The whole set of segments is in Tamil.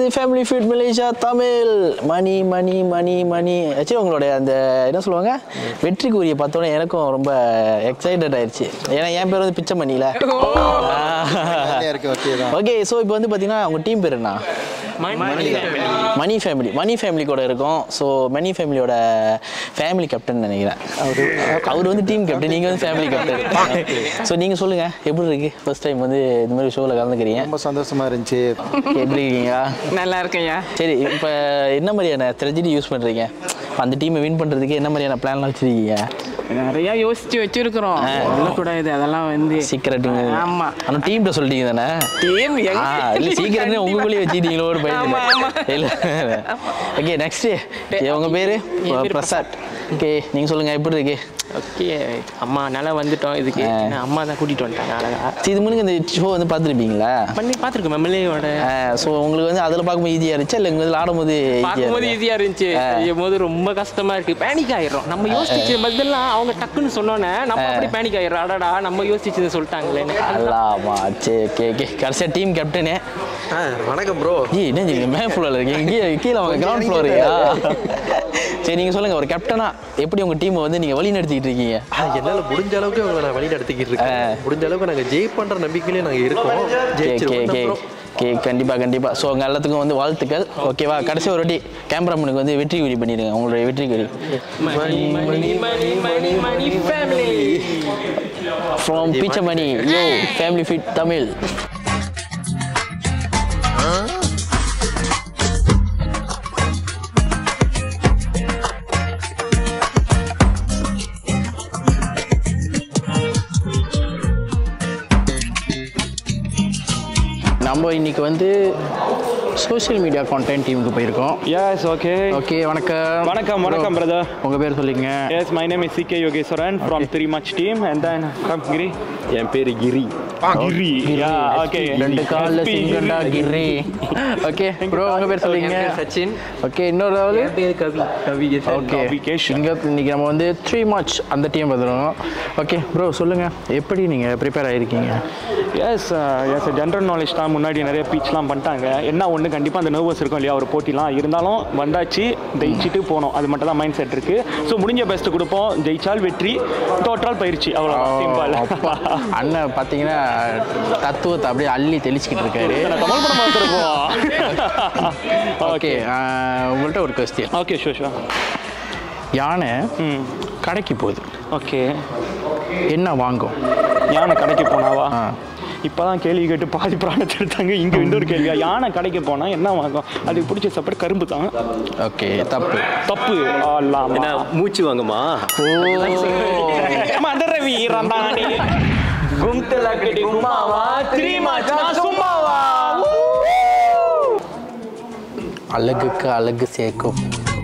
Family fit Malaysia Tamil Mani Mani Mani Mani actually உங்களுடைய அந்த என்ன சொல்லுவாங்க வெற்றிக்கு உரிய பார்த்தோன்னே எனக்கும் ரொம்ப எக்ஸைட்டட் ஆயிடுச்சு ஏன்னா என் பேர் வந்து பிச்சை மணியில இருக்கு ஓகே தான் ஓகே ஸோ இப்போ வந்து பார்த்தீங்கன்னா உங்கள் டீம் பேர் என்ன மணி ஃபேமிலி மணி ஃபேமிலி கூட இருக்கும் ஸோ மணி ஃபேமிலியோட ஃபேமிலி கேப்டன் நினைக்கிறேன் அவர் அவர் வந்து டீம் கேப்டன் நீங்கள் வந்து ஃபேமிலி கேப்டன் ஸோ நீங்கள் சொல்லுங்கள் எப்படி இருக்கு ஃபர்ஸ்ட் டைம் வந்து இந்த மாதிரி ஷோவில் கலந்துக்கிறீங்க ரொம்ப சந்தோஷமா இருந்துச்சு எப்படி இருக்கீங்க நல்லா இருக்கேன்யா சரி இப்போ என்ன மாதிரியான ஸ்ட்ராட்டஜி யூஸ் பண்ணுறீங்க அந்த டீமை வின் பண்ணுறதுக்கு என்ன மாதிரியான பிளான்லாம் வச்சுருக்கீங்க நிறைய யோசிச்சு வச்சிருக்கிறோம் சொல்லக்கூடாது அதெல்லாம் வந்து சீக்கிரட்டுங்க ஆமா ஆனால் டீம்கிட்ட சொல்லிட்டீங்க தானே டீம் ஆ இல்லை சீக்கிரமே உங்களுக்குள்ளேயே வச்சுக்கிட்டீங்களோ ஒரு ஆமா, ஆமா. பையன் இல்லை ஓகே நெக்ஸ்ட் உங்கள் பேர் என் பேரு பிரசாத் ஓகே நீங்கள் சொல்லுங்கள் எப்படி இருக்கு ஓகே அம்மா நல்லா வந்துட்டோம் இதுக்கு ஆ. நான் அம்மா தான் கூட்டிட்டு வந்துட்டாங்க அழகா சரி, இது முன்னாடி இந்த ஷோ வந்து பார்த்துருப்பீங்களா பண்ணி பார்த்துருக்கோம் மெமலேயோட ஸோ உங்களுக்கு வந்து அதில் பார்க்கும்போது ஈஸியாக இருந்துச்சு இல்லை இங்கே இதில் ஆடும்போது பார்க்கும்போது ஈஸியாக ஈஸியா இருந்துச்சு செய்யும் போது ரொம்ப கஷ்டமா இருக்கு பேனிக் ஆயிடுறோம் நம்ம யோசிச்சு பதிலாம் அவங்க டக்குன்னு சொன்னோன்னே நம்ம அப்படி பேனிக் ஆயிடுறோம் அடடா நம்ம யோசிச்சு சொல்லிட்டாங்களே அல்லாமா சரி ஓகே ஓகே கடைசியாக டீம் கேப்டனே வணக்கம் ப்ரோ ஜி என்ன ஜி மே ஃப்ளோரில் இருக்கீங்க கீழே கீழே அவங்க கிரவுண்ட் ஃப்ளோரியா சரி நீங்கள் சொல்லுங்கள் ஒரு கேப்டனா எப்படி உங்கள் டீமை வந்து நீங்கள் வழி நடத்திட்டு இருக்கீங்க என்னால முடிஞ்ச அளவுக்கு உங்களை நான் வழி நடத்திக்கிட்டு இருக்கேன் முடிஞ்ச அளவுக்கு நாங்க ஜெயிப்பன்ற நம்பிக்கையிலே நாங்க இருக்கோம் கே கே ஜெயிச்சிருவோம் கே கே கண்டிப்பாக கண்டிப்பாக ஸோ உங்கள் எல்லாத்துக்கும் வந்து வாழ்த்துக்கள் ஓகேவா கடைசி ஒரு வாட்டி கேமராமேனுக்கு வந்து வெற்றி குறி பண்ணிடுங்க உங்களுடைய வெற்றி குறி மணி மணி மணி மணி மணி family from Pichai Mani yo family fit Tamil நம்ம இன்னைக்கு வந்து சோஷியல் மீடியா கான்டென்ட் டீமுக்கு போயிருக்கோம் Yes, okay. ஓகே வணக்கம் வணக்கம், வணக்கம், brother. உங்க பேர் சொல்லிங்க Yes, my name is CK Yogeswaran from Three Much team, and then come Giri. என் பேரு கிரி Giri. Yeah, okay. ரெண்டு கால்ல SP சிங்கண்டா கிரி ஓகே ப்ரோ உங்க பேர் சொல்லிங்க சச்சின் ஓகே இன்னொரு ஆளு பேர் கவி கவி ஓகே விகேஷ். இங்க இன்னைக்கு நம்ம வந்து த்ரீ மச் அந்த டீம் வந்துடும் ஓகே ப்ரோ சொல்லுங்க எப்படி நீங்க ப்ரிப்பேர் ஆயிருக்கீங்க எஸ் எஸ் ஜென்ரல் நாலேஜ் தான் முன்னாடி நிறைய பீச்லாம் பண்ணிட்டாங்க என்ன ஒன்று கண்டிப்பாக அந்த நர்வஸ் இருக்கும் இல்லையா ஒரு போட்டிலாம் இருந்தாலும் வந்தாச்சு ஜெயிச்சுட்டு போனோம் அது மட்டும் தான் மைண்ட் செட் இருக்கு ஸோ முடிஞ்ச பெஸ்ட் கொடுப்போம் ஜெயிச்சால் வெற்றி தோற்றால் பயிற்சி அவ்வளோ அப்பா. சிம்பிள் அண்ணன் பார்த்தீங்கன்னா தத்துவத்தை அப்படியே அள்ளி தெளிச்சுக்கிட்டு இருக்காரு தமிழ் படம் பார்த்துருப்போம் ஓகே உங்கள்கிட்ட ஒரு கொஸ்டின் ஓகே ஷோ ஷோ யானை ம் கடைக்கு போகுது ஓகே என்ன வாங்கும் யானை கடைக்கு போனாவா ஆ. இப்பதான் கேள்வி கேட்டு பாதி பிராணத்தை எடுத்தாங்க இங்க இன்னொரு கேள்வியா யானை கடைக்கு போனா என்ன வாங்கும் அதுக்கு பிடிச்ச சாப்பாடு கரும்பு தான் ஓகே தப்பு தப்பு ஆலாம் என்ன மூச்சு வாங்கம்மா மதுரவி ரந்தானி கும்தல கடி கும்மாவா த்ரீ மாச்சா சும்மாவா அழகுக்கு அழகு சேர்க்கும்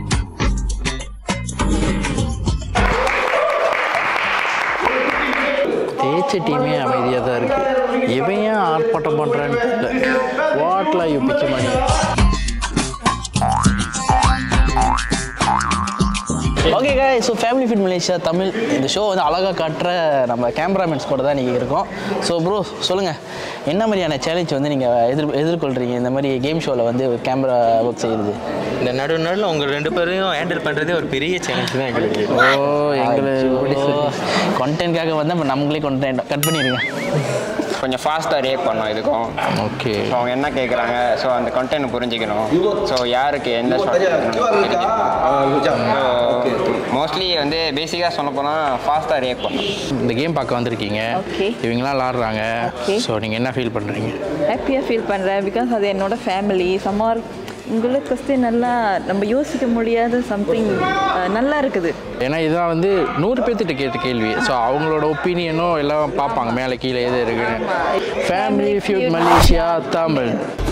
தேய்ச்ச டீமே அமைதியாக தான் இருக்கு இவன் ஏன் ஆர்ப்பாட்டம் பண்ணுறான்னு தெரியல வாட்லா you Pichai Mani okay guy so family fit Malaysia Tamil இந்த ஷோ வந்து அழகாக காட்டுற நம்ம கேமராமேன்ஸ் கூட தான் நீங்கள் இருக்கோம் ஸோ ப்ரோ சொல்லுங்கள் என்ன மாதிரியான சேலஞ்ச் வந்து நீங்கள் எதிர் எதிர்கொள்கிறீங்க இந்த மாதிரி கேம் ஷோவில் வந்து கேமரா ஒர்க் செய்கிறது இந்த நடு நடுவில் உங்க ரெண்டு பேரையும் ஹேண்டில் பண்ணுறதே ஒரு பெரிய சேலஞ்ச் தான் எங்களுக்கு ஓ எங்களுக்கு கண்டென்ட்காக வந்து அப்போ நம்மளே கண்டென்ட் கட் பண்ணிடுங்க கொஞ்சம் ஃபாஸ்ட்டாக ரியாக்ட் பண்ணோம் இதுக்கும் ஓகே ஸோ அவங்க என்ன கேட்குறாங்க ஸோ அந்த கண்டென்ட் புரிஞ்சுக்கணும் ஸோ யாருக்கு எந்த மோஸ்ட்லி வந்து பேசிக்காக சொல்ல போனால் ஃபாஸ்ட்டாக ரியாக்ட் பண்ணணும் இந்த கேம் பார்க்க வந்திருக்கீங்க Okay. இவங்களாம் விளாட்றாங்க Okay. ஸோ நீங்கள் என்ன ஃபீல் பண்ணுறீங்க ஹாப்பியாக ஃபீல் பண்ணுறேன் பிகாஸ் அது என்னோட ஃபேமிலி சம்மார் உங்களுக்கு ஃபஸ்ட்டு நல்லா நம்ம யோசிக்க முடியாத சம்திங் நல்லா இருக்குது ஏன்னா இதுதான் வந்து நூறு பேர்த்திட்ட கேட்ட கேள்வி ஸோ அவங்களோட ஒப்பீனியனும் எல்லாம் பார்ப்பாங்க மேலே கீழே எது இருக்குன்னு ஃபேமிலி ஃபியூட் மலேசியா தமிழ்